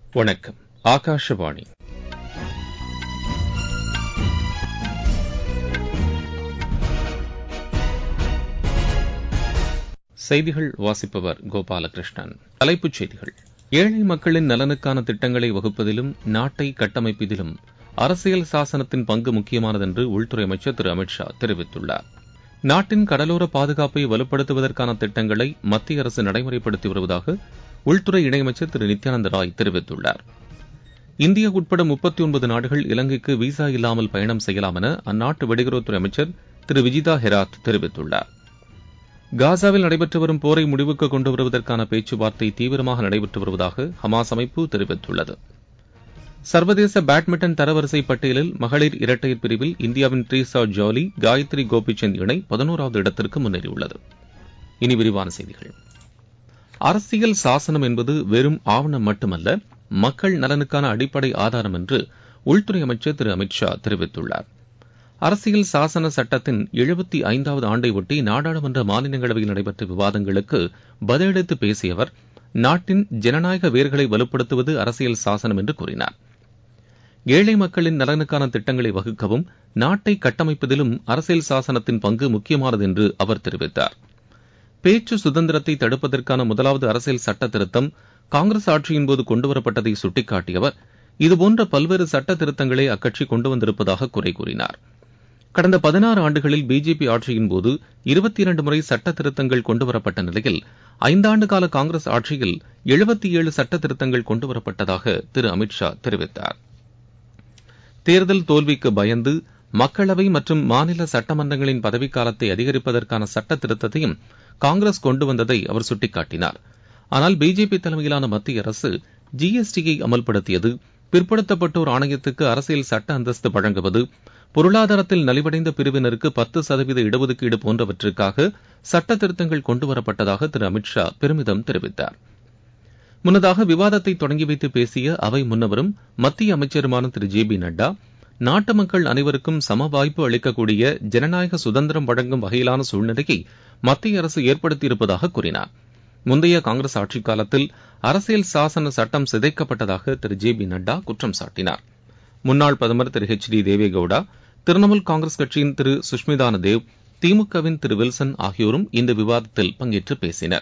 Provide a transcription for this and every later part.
வணக்கம் ஆகாஷவாணி செய்திகள் வாசிப்பவர் கோபாலகிருஷ்ணன் தலைப்புச் செய்திகள் ஏழை மக்களின் நலனுக்கான திட்டங்களை வகுப்பதிலும் நாட்டை கட்டமைப்பதிலும் அரசியல் சாசனத்தின் பங்கு முக்கியமானது என்று உள்துறை அமைச்சர் திரு அமித் ஷா தெரிவித்துள்ளார் நாட்டின் கடலோர பாதுகாப்பை வலுப்படுத்துவதற்கான திட்டங்களை மத்திய அரசு நடைமுறைப்படுத்தி வருவதாக உள்துறை இணையமைச்சர் திரு நித்யானந்த ராய் தெரிவித்துள்ளார் இந்தியா உட்பட முப்பத்தி ஒன்பது நாடுகள் இலங்கைக்கு விசா இல்லாமல் பயணம் செய்யலாம் என அந்நாட்டு வெளியுறவுத்துறை அமைச்சர் திரு விஜிதா ஹெராத் தெரிவித்துள்ளார் காசாவில் நடைபெற்று வரும் போரை முடிவுக்கு கொண்டு வருவதற்கான பேச்சுவார்த்தை தீவிரமாக நடைபெற்று வருவதாக ஹமாஸ் அமைப்பு தெரிவித்துள்ளது சர்வதேச பேட்மிண்டன் தரவரிசை பட்டியலில் மகளிர் இரட்டையர் பிரிவில் இந்தியாவின் ட்ரீசா ஜாலி காயத்ரி கோபிச்சந்த் இணை பதினோராவது இடத்திற்கு முன்னேறியுள்ளது இனி விரிவான செய்திகள் அரசியல் சாசனம் என்பது வெறும் ஆவணம் மட்டுமல்ல மக்கள் நலனுக்கான அடிப்படை ஆதாரம் என்று உள்துறை அமைச்சர் திரு அமித் ஷா தெரிவித்துள்ளார் அரசியல் சாசன சட்டத்தின் எழுபத்தி ஐந்தாவது ஆண்டை ஒட்டி நாடாளுமன்ற மாநிலங்களவையில் நடைபெற்ற விவாதங்களுக்கு பதிலளித்து பேசிய அவர் நாட்டின் ஜனநாயக வேர்களை வலுப்படுத்துவது அரசியல் சாசனம் என்று கூறினார் ஏழை மக்களின் நலனுக்கான திட்டங்களை வகுக்கவும் நாட்டை கட்டமைப்பதிலும் அரசியல் சாசனத்தின் பங்கு முக்கியமானது என்று அவர் தெரிவித்தார் பேச்சு சுதந்திரத்தை தடுப்பதற்கான முதலாவது அரசியல் சட்ட திருத்தம் காங்கிரஸ் ஆட்சியின்போது கொண்டுவரப்பட்டதை சுட்டிக்காட்டிய அவர் இதுபோன்ற பல்வேறு சட்ட திருத்தங்களை அக்கட்சி கொண்டு வந்திருப்பதாக குறை கூறினார் கடந்த பதினாறு ஆண்டுகளில் பிஜேபி ஆட்சியின்போது இருபத்தி இரண்டு முறை சட்ட திருத்தங்கள் கொண்டுவரப்பட்ட நிலையில் ஐந்தாண்டு கால காங்கிரஸ் ஆட்சியில் எழுபத்தி ஏழு சட்ட திருத்தங்கள் கொண்டுவரப்பட்டதாக திரு அமித் ஷா தெரிவித்தார் தேர்தல் தோல்விக்கு பயந்து மக்களவை மற்றும் மாநில சட்டமன்றங்களின் பதவிக்காலத்தை அதிகரிப்பதற்கான சட்ட திருத்தத்தையும் காங்கிரஸ் கொண்டு வந்ததை அவர் சுட்டிக்காட்டினார் ஆனால் பிஜேபி தலைமையிலான மத்திய அரசு ஜிஎஸ்டியை அமல்படுத்தியது பிற்படுத்தப்பட்டோர் ஆணையத்துக்கு அரசியல் சட்ட அந்தஸ்து வழங்குவது பொருளாதாரத்தில் நலிவடைந்த பிரிவினருக்கு பத்து சதவீத இடஒதுக்கீடு போன்றவற்றிற்காக சட்ட திருத்தங்கள் கொண்டுவரப்பட்டதாக திரு அமித் ஷா பெருமிதம் தெரிவித்தார் முன்னதாக விவாதத்தை தொடங்கி வைத்து பேசிய அவை முன்னவரும் மத்திய அமைச்சருமான திரு ஜே பி நட்டா நாட்டு மக்கள் அனைவருக்கும் சம வாய்ப்பு அளிக்கக்கூடிய ஜனநாயக சுதந்திரம் வழங்கும் வகையிலான சூழ்நிலையை மத்திய அரசு ஏற்படுத்தியிருப்பதாக கூறினார் முந்தைய காங்கிரஸ் ஆட்சிக் காலத்தில் அரசியல் சாசன சட்டம் சிதைக்கப்பட்டதாக திரு ஜே பி நட்டா குற்றம் சாட்டினார் முன்னாள் பிரதமர் திரு ஹெச் டி தேவேகவுடா திரிணாமுல் காங்கிரஸ் கட்சியின் திரு சுஷ்மிதான தேவ் திமுகவின் திரு வில்சன் ஆகியோரும் இந்த விவாதத்தில் பங்கேற்று பேசினர்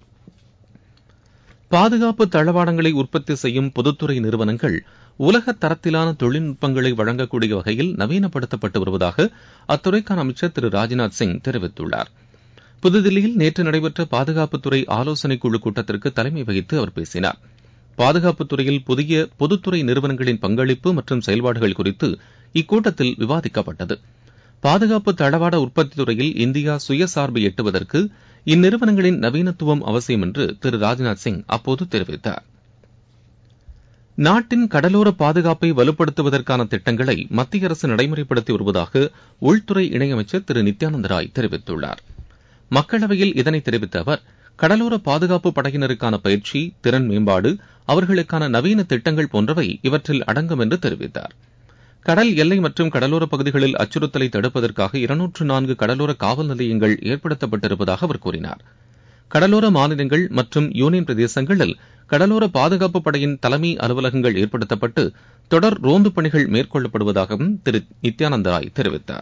பாதுகாப்பு தளவாடங்களை உற்பத்தி செய்யும் பொதுத்துறை நிறுவனங்கள் உலக தரத்திலான தொழில்நுட்பங்களை வழங்கக்கூடிய வகையில் நவீனப்படுத்தப்பட்டு வருவதாக அத்துறைக்கான அமைச்சர் திரு ராஜ்நாத் சிங் தெரிவித்துள்ளார் புதுதில்லியில் நேற்று நடைபெற்ற பாதுகாப்புத்துறை ஆலோசனைக் குழு கூட்டத்திற்கு தலைமை வகித்து அவர் பேசினார் பாதுகாப்புத் துறையில் புதிய பொதுத்துறை நிறுவனங்களின் பங்களிப்பு மற்றும் செயல்பாடுகள் குறித்து இக்கூட்டத்தில் விவாதிக்கப்பட்டது பாதுகாப்பு தளவாட உற்பத்தி துறையில் இந்தியா சுயசார்பை எட்டுவதற்கு இந்நிறுவனங்களின் நவீனத்துவம் அவசியம் என்று திரு ராஜ்நாத் சிங் அப்போது தெரிவித்தார் நாட்டின் கடலோர பாதுகாப்பை வலுப்படுத்துவதற்கான திட்டங்களை மத்திய அரசு நடைமுறைப்படுத்தி வருவதாக உள்துறை இணையமைச்சர் திரு நித்யானந்த ராய் தெரிவித்துள்ளார் மக்களவையில் இதனை தெரிவித்த அவர் கடலோர பாதுகாப்பு படையினருக்கான பயிற்சி திறன் மேம்பாடு அவர்களுக்கான நவீன திட்டங்கள் போன்றவை இவற்றில் அடங்கும் என்று தெரிவித்தார் கடல் எல்லை மற்றும் கடலோர பகுதிகளில் அச்சுறுத்தலை தடுப்பதற்காக இருநூற்று நான்கு கடலோர காவல் நிலையங்கள் ஏற்படுத்தப்பட்டிருப்பதாக அவர் கூறினார் கடலோர மாநிலங்கள் மற்றும் யூனியன் பிரதேசங்களில் கடலோர பாதுகாப்பு படையின் தலைமை அலுவலகங்கள் ஏற்படுத்தப்பட்டு தொடர் ரோந்து பணிகள் மேற்கொள்ளப்படுவதாகவும் திரு நித்யானந்த ராய் தெரிவித்தார்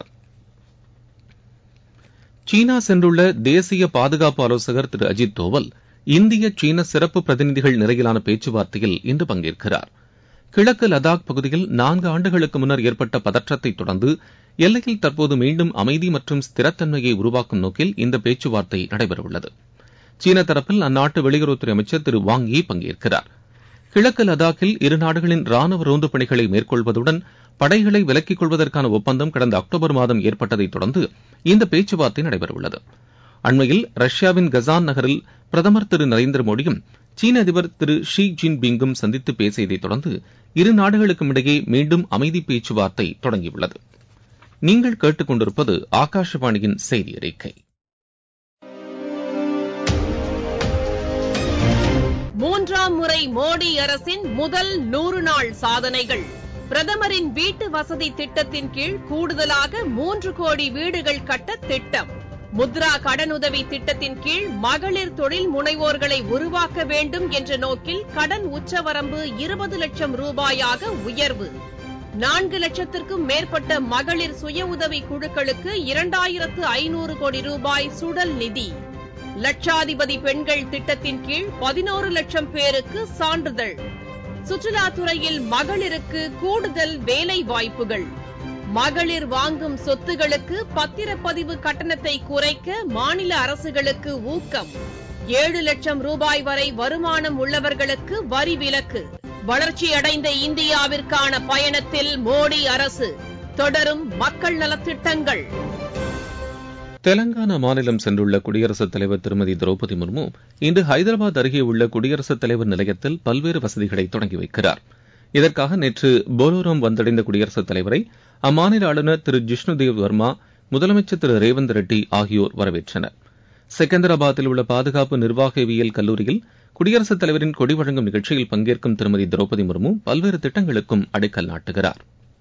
சீனா சென்றுள்ள தேசிய பாதுகாப்பு ஆலோசகர் திரு அஜித் தோவல் இந்திய சீன சிறப்பு பிரதிநிதிகள் நிலையிலான பேச்சுவார்த்தையில் இன்று பங்கேற்கிறார் கிழக்கு லடாக் பகுதியில் நான்கு ஆண்டுகளுக்கு முன்னர் ஏற்பட்ட பதற்றத்தை தொடர்ந்து எல்லையில் தற்போது மீண்டும் அமைதி மற்றும் ஸ்திரத்தன்மையை உருவாக்கும் நோக்கில் இந்த பேச்சுவார்த்தை நடைபெறவுள்ளது சீன தரப்பில் அந்நாட்டு வெளியுறவுத்துறை அமைச்சர் திரு வாங் யி பங்கேற்கிறார் கிழக்கு லடாக்கில் இரு நாடுகளின் ராணுவ ரோந்து பணிகளை மேற்கொள்வதுடன் படைகளை விலக்கிக் கொள்வதற்கான ஒப்பந்தம் கடந்த அக்டோபர் மாதம் ஏற்பட்டதைத் தொடர்ந்து இந்த பேச்சுவார்த்தை நடைபெறவுள்ளது அண்மையில் ரஷ்யாவின் கசான் நகரில் பிரதமர் திரு நரேந்திர மோடியும் சீன அதிபர் திரு ஷி ஜின்பிங்கும் சந்தித்து பேசியதைத் தொடர்ந்து இரு நாடுகளுக்கும் இடையே மீண்டும் அமைதி பேச்சுவார்த்தை தொடங்கியுள்ளது நீங்கள் கேட்டுக்கொண்டிருப்பது ஆகாஷவாணியின் செய்தி அறிக்கை மூன்றாம் முறை மோடி அரசின் முதல் நூறு நாள் சாதனைகள் பிரதமரின் வீட்டு வசதி திட்டத்தின் கீழ் கூடுதலாக மூன்று கோடி வீடுகள் கட்ட திட்டம் முத்ரா கடனுதவி திட்டத்தின் கீழ் மகளிர் தொழில் முனைவோர்களை உருவாக்க வேண்டும் என்ற நோக்கில் கடன் உச்சவரம்பு இருபது லட்சம் ரூபாயாக உயர்வு நான்கு லட்சத்திற்கும் மேற்பட்ட மகளிர் சுய உதவி குழுக்களுக்கு இரண்டாயிரத்து ஐநூறு கோடி ரூபாய் சுடல் நிதி லட்சாதிபதி பெண்கள் திட்டத்தின் கீழ் பதினோரு லட்சம் பேருக்கு சான்றிதழ் சுற்றுலாத்துறையில் மகளிருக்கு கூடுதல் வேலை வாய்ப்புகள் மகளிர் வாங்கும் சொத்துகளுக்கு பத்திரப்பதிவு கட்டணத்தை குறைக்க மாநில அரசுகளுக்கு ஊக்கம் ஏழு லட்சம் ரூபாய் வரை வருமானம் உள்ளவர்களுக்கு வரி விலக்கு வளர்ச்சியடைந்த இந்தியாவிற்கான பயணத்தில் மோடி அரசு தொடரும் மக்கள் நலத்திட்டங்கள் தெலங்கானா மாநிலம் சென்றுள்ள குடியரசுத் தலைவர் திருமதி திரௌபதி முர்மு இன்று ஹைதராபாத் அருகே உள்ள குடியரசுத் தலைவர் நிலையத்தில் பல்வேறு வசதிகளை தொடங்கி வைக்கிறார் இதற்காக நேற்று போலோரம் வந்தடைந்த குடியரசுத் தலைவரை அம்மாநில ஆளுநர் திரு ஜிஷ்ணுதேவ் வர்மா முதலமைச்சர் திரு ரேவந்த் ரெட்டி ஆகியோர் வரவேற்றனர் செகந்தராபாத்தில் உள்ள பாதுகாப்பு நிர்வாகவியல் கல்லூரியில் குடியரசுத் தலைவரின் கொடி வழங்கும் நிகழ்ச்சியில் பங்கேற்கும் திருமதி திரௌபதி முர்மு பல்வேறு திட்டங்களுக்கும் அடிக்கல் நாட்டுகிறார்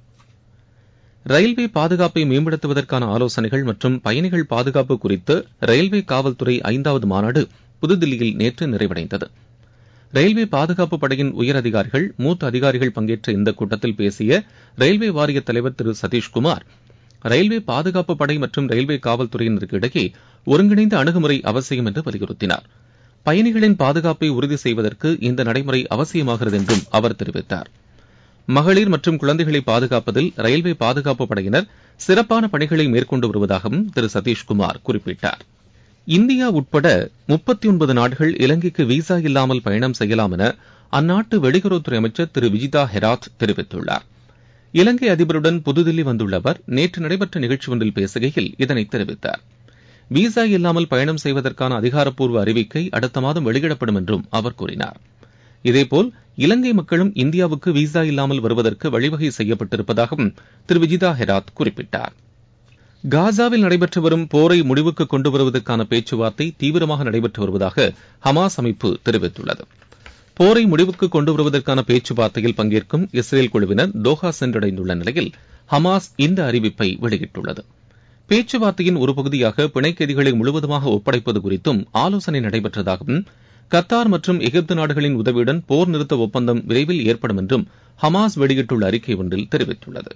ரயில்வே பாதுகாப்பை மேம்படுத்துவதற்கான ஆலோசனைகள் மற்றும் பயணிகள் பாதுகாப்பு குறித்து ரயில்வே காவல்துறை ஐந்தாவது மாநாடு புதுதில்லியில் நேற்று நிறைவடைந்தது ரயில்வே பாதுகாப்பு படையின் உயர் அதிகாரிகள் மூத்த அதிகாரிகள் பங்கேற்ற இந்த கூட்டத்தில் பேசிய ரயில்வே வாரிய தலைவர் திரு சதீஷ்குமார் ரயில்வே பாதுகாப்பு படை மற்றும் ரயில்வே காவல்துறையினருக்கு இடையே ஒருங்கிணைந்த அணுகுமுறை அவசியம் என்று வலியுறுத்தினார் பயணிகளின் பாதுகாப்பை உறுதி செய்வதற்கு இந்த நடைமுறை அவசியமாகிறது என்றும் அவர் தெரிவித்தார் மகளிர் மற்றும் குழந்தைகளை பாதுகாப்பதில் ரயில்வே பாதுகாப்பு படையினர் சிறப்பான பணிகளை மேற்கொண்டு வருவதாகவும் திரு சதீஷ்குமார் குறிப்பிட்டார் இந்தியா உட்பட முப்பத்தி ஒன்பது நாடுகள் இலங்கைக்கு விசா இல்லாமல் பயணம் செய்யலாம் என அந்நாட்டு வெளியுறவுத்துறை அமைச்சர் திரு விஜிதா ஹெராத் தெரிவித்துள்ளார் இலங்கை அதிபருடன் புதுதில்லி வந்துள்ள அவர் நேற்று நடைபெற்ற நிகழ்ச்சி ஒன்றில் பேசுகையில் இதனை தெரிவித்தார் விசா இல்லாமல் பயணம் செய்வதற்கான அதிகாரப்பூர்வ அறிவிக்கை அடுத்த மாதம் வெளியிடப்படும் என்றும் அவர் கூறினார் இதேபோல் இலங்கை மக்களும் இந்தியாவுக்கு விசா இல்லாமல் வருவதற்கு வழிவகை செய்யப்பட்டிருப்பதாகவும் திரு விஜிதா ஹெராத் குறிப்பிட்டார் காசாவில் நடைபெற்று வரும் போரை முடிவுக்கு கொண்டு வருவதற்கான பேச்சுவார்த்தை தீவிரமாக நடைபெற்று வருவதாக ஹமாஸ் அமைப்பு தெரிவித்துள்ளது போரை முடிவுக்கு கொண்டு வருவதற்கான பேச்சுவார்த்தையில் பங்கேற்கும் இஸ்ரேல் குழுவினர் தோஹா சென்றடைந்துள்ள நிலையில் ஹமாஸ் இந்த அறிவிப்பை வெளியிட்டுள்ளது பேச்சுவார்த்தையின் ஒரு பகுதியாக பிணைக்கைதிகளை முழுவதுமாக ஒப்படைப்பது குறித்தும் ஆலோசனை நடைபெற்றதாகவும் கத்தார் மற்றும் எகிப்து நாடுகளின் உதவியுடன் போர் நிறுத்த ஒப்பந்தம் விரைவில் ஏற்படும் என்றும் ஹமாஸ் வெளியிட்டுள்ள அறிக்கை ஒன்றில் தெரிவித்துள்ளது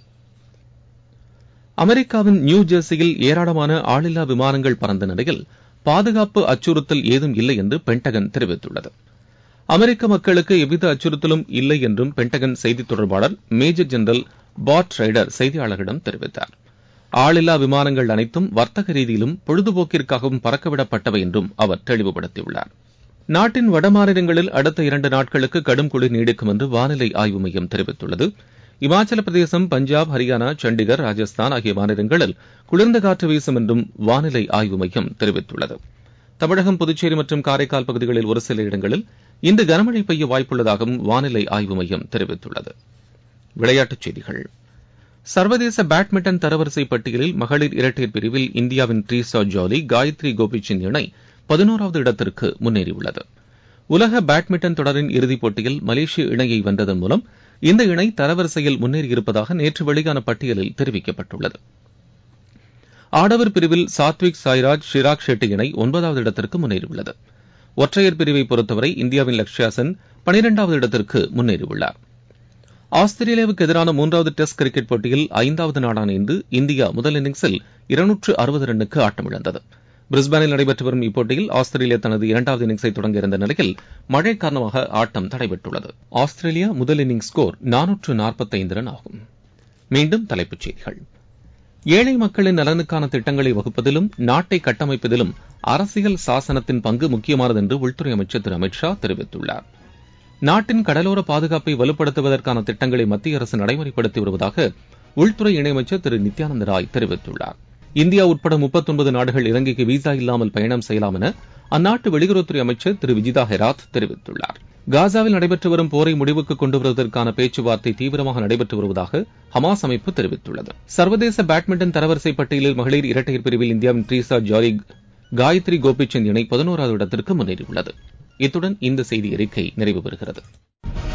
அமெரிக்காவின் நியூ ஜெர்சியில் ஏராளமான ஆளில்லா விமானங்கள் பறந்த நிலையில் பாதுகாப்பு அச்சுறுத்தல் ஏதும் இல்லை என்று பென்டகன் தெரிவித்துள்ளது அமெரிக்க மக்களுக்கு எவ்வித அச்சுறுத்தலும் இல்லை என்றும் பென்டகன் செய்தித் தொடர்பாளர் மேஜர் ஜெனரல் பாட் ரைடர் செய்தியாளர்களிடம் தெரிவித்தார் ஆளில்லா விமானங்கள் அனைத்தும் வர்த்தக ரீதியிலும் பொழுதுபோக்கிற்காகவும் பறக்கவிடப்பட்டவை என்றும் அவர் தெளிவுபடுத்தியுள்ளார் நாட்டின் வடமாநிலங்களில் அடுத்த இரண்டு நாட்களுக்கு கடும் குளிர் நீடிக்கும் என்று வானிலை ஆய்வு மையம் தெரிவித்துள்ளது இமாச்சல பிரதேசம் பஞ்சாப் ஹரியானா சண்டிகர் ராஜஸ்தான் ஆகிய மாநிலங்களில் குளிர்ந்த காற்று வீசும் என்றும் வானிலை ஆய்வு மையம் தெரிவித்துள்ளது தமிழகம் புதுச்சேரி மற்றும் காரைக்கால் பகுதிகளில் ஒரு சில இடங்களில் இன்று கனமழை பெய்ய வாய்ப்புள்ளதாகவும் வானிலை ஆய்வு மையம் தெரிவித்துள்ளது விளையாட்டுச் செய்திகள் சர்வதேச பேட்மிண்டன் தரவரிசை பட்டியலில் மகளிர் இரட்டையர் பிரிவில் இந்தியாவின் ட்ரீசா ஜாலி காயத்ரி கோபிச்சின் இணை பதினோராவது இடத்திற்கு முன்னேறியுள்ளது உலக பேட்மிண்டன் தொடரின் இறுதிப் போட்டியில் மலேசிய இணையை வென்றதன் மூலம் இந்த இணை தரவரிசையில் முன்னேறியிருப்பதாக நேற்று வெளியான பட்டியலில் தெரிவிக்கப்பட்டுள்ளது ஆடவர் பிரிவில் சாத்விக் சாய்ராஜ் ஷிராக் ஷெட்டி இணை ஒன்பதாவது இடத்திற்கு முன்னேறியுள்ளது ஒற்றையர் பிரிவை பொறுத்தவரை இந்தியாவின் லக்ஷ்யா சென் பனிரெண்டாவது இடத்திற்கு முன்னேறியுள்ளார் ஆஸ்திரேலியாவுக்கு எதிரான மூன்றாவது டெஸ்ட் கிரிக்கெட் போட்டியில் ஐந்தாவது நாளான இன்று இந்தியா முதல் இன்னிங்ஸில் இருநூற்று அறுபது ரன்னுக்கு ஆட்டமிழந்தது பிரிஸ்பேனில் நடைபெற்று வரும் இப்போட்டியில் ஆஸ்திரேலியா தனது இரண்டாவது இன்னிங்ஸை தொடங்க இருந்த நிலையில் மழை காரணமாக ஆட்டம் தடைபட்டுள்ளது ஆஸ்திரேலியா முதல் இன்னிங்ஸ் ஸ்கோர் நானூற்று நாற்பத்தைந்து ரன் ஆகும் மீண்டும் தலைப்புச் செய்திகள் ஏழை மக்களின் நலனுக்கான திட்டங்களை வகுப்பதிலும் நாட்டை கட்டமைப்பதிலும் அரசியல் சாசனத்தின் பங்கு முக்கியமானது என்று உள்துறை அமைச்சர் திரு அமித் ஷா தெரிவித்துள்ளார் நாட்டின் கடலோர பாதுகாப்பை வலுப்படுத்துவதற்கான திட்டங்களை மத்திய அரசு நடைமுறைப்படுத்தி வருவதாக உள்துறை இணையமைச்சர் திரு நித்யானந்த ராய் தெரிவித்துள்ளார் இந்தியா உட்பட முப்பத்தொன்பது நாடுகள் இலங்கைக்கு விசா இல்லாமல் பயணம் செய்யலாம் என அந்நாட்டு வெளியுறவுத்துறை அமைச்சர் திரு விஜிதா ஹெராத் தெரிவித்துள்ளார் காசாவில் நடைபெற்று வரும் போரை முடிவுக்கு கொண்டு வருவதற்கான பேச்சுவார்த்தை தீவிரமாக நடைபெற்று வருவதாக ஹமாஸ் அமைப்பு தெரிவித்துள்ளது சர்வதேச பேட்மிண்டன் தரவரிசை பட்டியலில் மகளிர் இரட்டையர் பிரிவில் இந்தியாவின் ட்ரீசா ஜாலி காயத்ரி கோபிச்சந்த் இணை பதினோராவது இடத்திற்கு முன்னேறியுள்ளது இத்துடன் இந்த செய்தி அறிக்கை நிறைவு பெறுகிறது